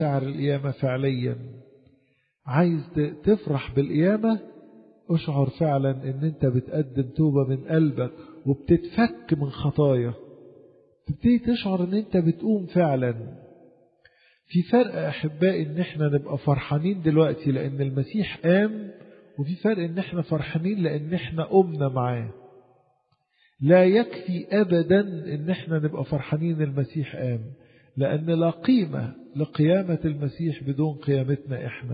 شعر القيامة فعليا عايز تفرح بالقيامة اشعر فعلا ان انت بتقدم توبة من قلبك وبتتفك من خطايا تبتدي تشعر ان انت بتقوم فعلا في فرق احبائي ان احنا نبقى فرحانين دلوقتي لان المسيح قام وفي فرق ان احنا فرحانين لان احنا قمنا معاه لا يكفي ابدا ان احنا نبقى فرحانين المسيح قام لان لا قيمة لقيامة المسيح بدون قيامتنا احنا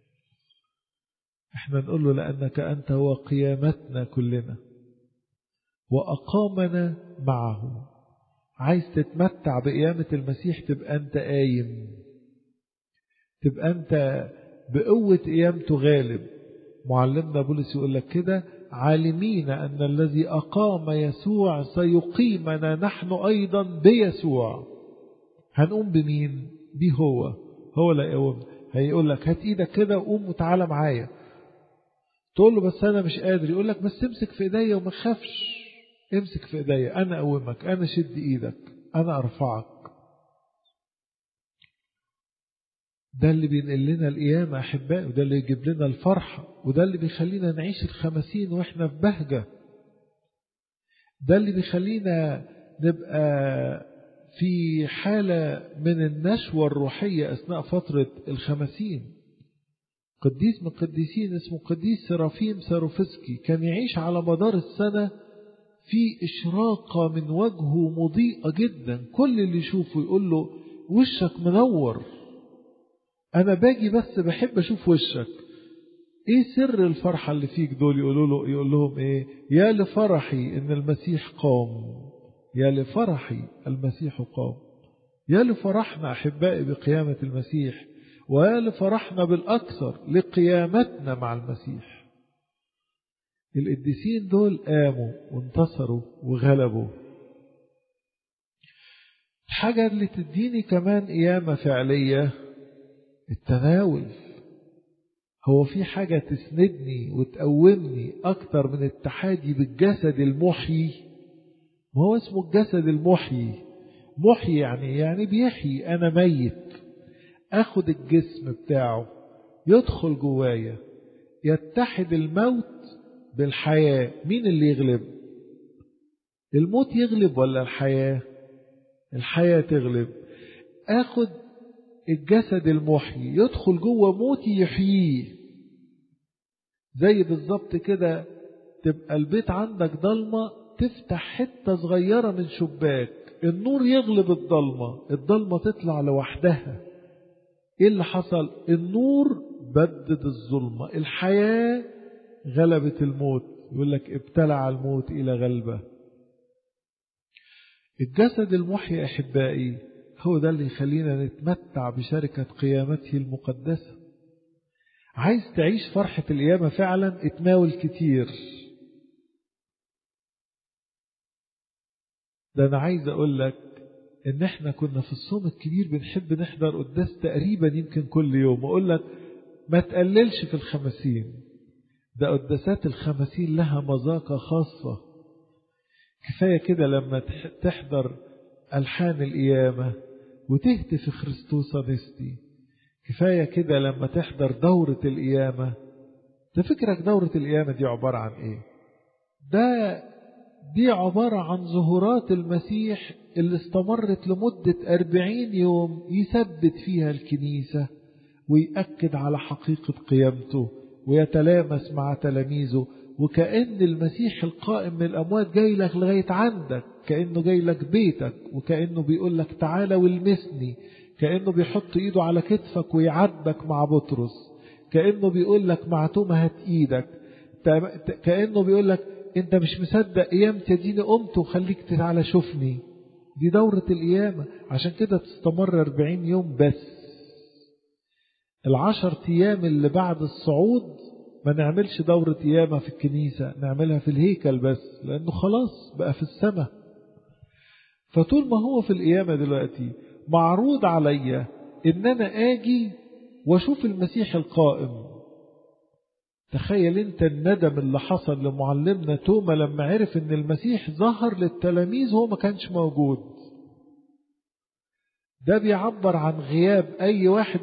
احنا نقول له لانك انت هو قيامتنا كلنا واقامنا معه عايز تتمتع بقيامة المسيح تبقى انت قايم تبقى انت بقوة قيامته غالب معلمنا بولس يقول لك كده عالمين أن الذي أقام يسوع سيقيمنا نحن أيضا بيسوع هنقوم بمين بيه هو هو لا يقوم هيقول لك هات ايدك كده وقوم وتعالى معايا تقول له بس انا مش قادر يقول لك بس امسك في ايديا وما تخافش امسك في ايديا انا اقومك انا شد ايدك انا ارفعك ده اللي بينقل لنا القيامة أحبائي وده اللي يجيب لنا الفرحة وده اللي بيخلينا نعيش الخمسين وإحنا في بهجة ده اللي بيخلينا نبقى في حالة من النشوة الروحية أثناء فترة الخمسين قديس من قديسين اسمه قديس سرافيم ساروفسكي كان يعيش على مدار السنة في إشراقة من وجهه مضيئة جدا كل اللي يشوفه يقول له وشك منور أنا باجي بس بحب أشوف وشك إيه سر الفرحة اللي فيك دول يقولوا له يقول لهم إيه يا لفرحي إن المسيح قام يا لفرحي المسيح قام يا لفرحنا أحبائي بقيامة المسيح ويا لفرحنا بالأكثر لقيامتنا مع المسيح القديسين دول قاموا وانتصروا وغلبوا الحاجة اللي تديني كمان قيامة فعلية التناول هو في حاجة تسندني وتقومني أكتر من التحادي بالجسد المحيي ما هو اسمه الجسد المحيي محيي يعني يعني بيحيي أنا ميت أخد الجسم بتاعه يدخل جوايا يتحد الموت بالحياة مين اللي يغلب الموت يغلب ولا الحياة الحياة تغلب أخد الجسد المحيي يدخل جوه موتي يحييه زي بالظبط كده تبقى البيت عندك ضلمة تفتح حتة صغيرة من شباك النور يغلب الضلمة الضلمة تطلع لوحدها ايه اللي حصل النور بدد الظلمة الحياة غلبت الموت يقول لك ابتلع الموت إلى غلبة الجسد المحيي أحبائي هو ده اللي يخلينا نتمتع بشركة قيامته المقدسة عايز تعيش فرحة القيامة فعلا اتناول كتير ده أنا عايز أقول لك إن إحنا كنا في الصوم الكبير بنحب نحضر قداس تقريبا يمكن كل يوم أقول لك ما تقللش في الخمسين ده قداسات الخمسين لها مذاقة خاصة كفاية كده لما تحضر ألحان القيامة وتهتف خريستوس نستي كفاية كده لما تحضر دورة القيامة تفكرك دورة القيامة دي عبارة عن ايه ده دي عبارة عن ظهورات المسيح اللي استمرت لمدة أربعين يوم يثبت فيها الكنيسة ويأكد على حقيقة قيامته ويتلامس مع تلاميذه وكأن المسيح القائم من الأموات جاي لك لغاية عندك كأنه جاي لك بيتك وكأنه بيقول لك تعالى والمسني كأنه بيحط إيده على كتفك ويعاتبك مع بطرس كأنه بيقول لك مع توما هات إيدك كأنه بيقول لك أنت مش مصدق قيامتي ديني قمت وخليك تعالى شوفني دي دورة القيامة عشان كده تستمر 40 يوم بس العشر أيام اللي بعد الصعود ما نعملش دورة قيامة في الكنيسة نعملها في الهيكل بس لأنه خلاص بقى في السماء فطول ما هو في القيامة دلوقتي معروض عليا إن أنا آجي وأشوف المسيح القائم تخيل أنت الندم اللي حصل لمعلمنا توما لما عرف إن المسيح ظهر للتلاميذ هو ما كانش موجود ده بيعبر عن غياب أي واحد